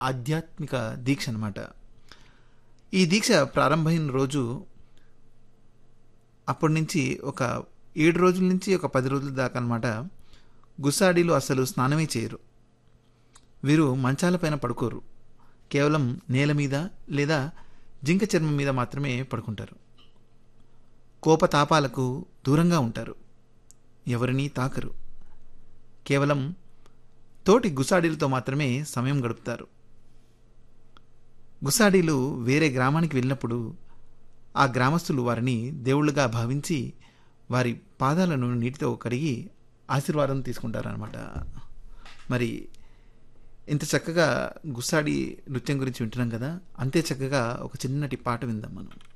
ఆధ్యాత్మిక దీక్ష అనమాట ఈ దీక్ష ప్రారంభమైన రోజు అప్పటి నుంచి ఒక ఏడు రోజుల నుంచి ఒక పది రోజుల దాకా అనమాట గుసాడీలు అసలు స్నానమే చేయరు వీరు మంచాలపైన పడుకోరు కేవలం నేల మీద లేదా జింక చర్మం మీద మాత్రమే పడుకుంటారు కోపతాపాలకు దూరంగా ఉంటారు ఎవరినీ తాకరు కేవలం తోటి గుసాడీలతో మాత్రమే సమయం గడుపుతారు గుసాడీలు వేరే గ్రామానికి వెళ్ళినప్పుడు ఆ గ్రామస్తులు వారిని దేవుళ్ళుగా భావించి వారి పాదాలను నీటితో కడిగి ఆశీర్వాదం తీసుకుంటారనమాట మరి ఇంత చక్కగా గుసాడి నృత్యం గురించి వింటున్నాం కదా అంతే చక్కగా ఒక చిన్నటి పాట విందాం మనం